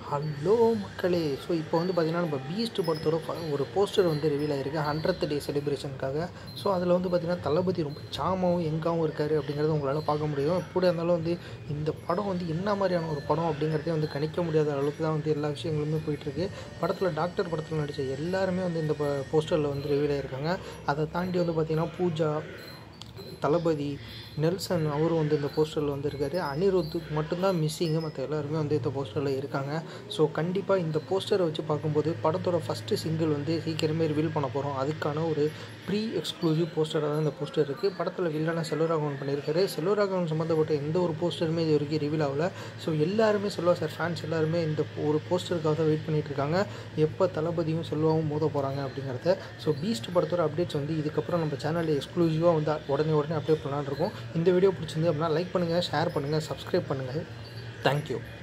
hello மக்களே so இப்போ வந்து பார்த்தீங்கன்னா நம்ம பீஸ்ட் படத்தோட ஃப- ஒரு போஸ்டர் வந்து ரிவீல் ஆயிருக்கு ஹண்ட்ரட் டே செலிப்ரேஷனுக்காக ஸோ அதில் வந்து பார்த்தீங்கன்னா தளபதி ரொம்ப சாமாவும் எங்காவும் இருக்காரு அப்படிங்கிறத உங்களால் பார்க்க முடியும் எப்படி இருந்தாலும் வந்து இந்த படம் வந்து என்ன மாதிரியான ஒரு படம் அப்படிங்கிறதே வந்து கணிக்க முடியாத அளவுக்கு தான் வந்து எல்லா விஷயங்களுமே போயிட்டுருக்கு படத்தில் டாக்டர் படத்தில் நடித்த எல்லாருமே வந்து இந்த போஸ்டரில் வந்து ரிவீல் ஆயிருக்காங்க அதை தாண்டி வந்து பார்த்தீங்கன்னா பூஜா தளபதி நெல்சன் அவரும் வந்து இந்த போஸ்டரில் வந்திருக்காரு அனிருத்துக்கு மட்டும்தான் மிஸ்ஸிங்கு மற்ற எல்லாருமே வந்து இந்த போஸ்டரில் இருக்காங்க ஸோ கண்டிப்பாக இந்த போஸ்டரை வச்சு பார்க்கும்போது படத்தோட ஃபஸ்ட்டு சிங்கிள் வந்து சீக்கிரமே ரிவீல் பண்ண போகிறோம் அதுக்கான ஒரு ப்ரீ எக்ஸ்க்ளூசிவ் போஸ்டராக தான் இந்த போஸ்டர் இருக்குது படத்தில் வில்லனாக செல்வராகவன் பண்ணியிருக்காரு செல்வராகவன் சம்மந்தப்பட்ட எந்த ஒரு போஸ்டருமே இது வரைக்கும் ரிவீல் ஆகல ஸோ எல்லாருமே செல்வா சார் ஃபேன்ஸ் எல்லாருமே இந்த ஒரு போஸ்டருக்காக தான் வெயிட் பண்ணிட்டு இருக்காங்க எப்போ தளபதியும் செல்வாவும் மோத போகிறாங்க அப்படிங்கிறத ஸோ பீஸ்ட் படத்தோட அப்டேட்ஸ் வந்து இதுக்கப்புறம் நம்ம சேனலில் எக்ஸ்க்ளூசிவாக வந்து உடனே உடனே அப்டேட் பண்ணலான்னு இருக்கோம் இந்த வீடியோ பிடிச்சிருந்து அப்படின்னா லைக் பண்ணுங்கள் ஷேர் பண்ணுங்கள் சப்ஸ்கிரைப் பண்ணுங்கள் தேங்க்யூ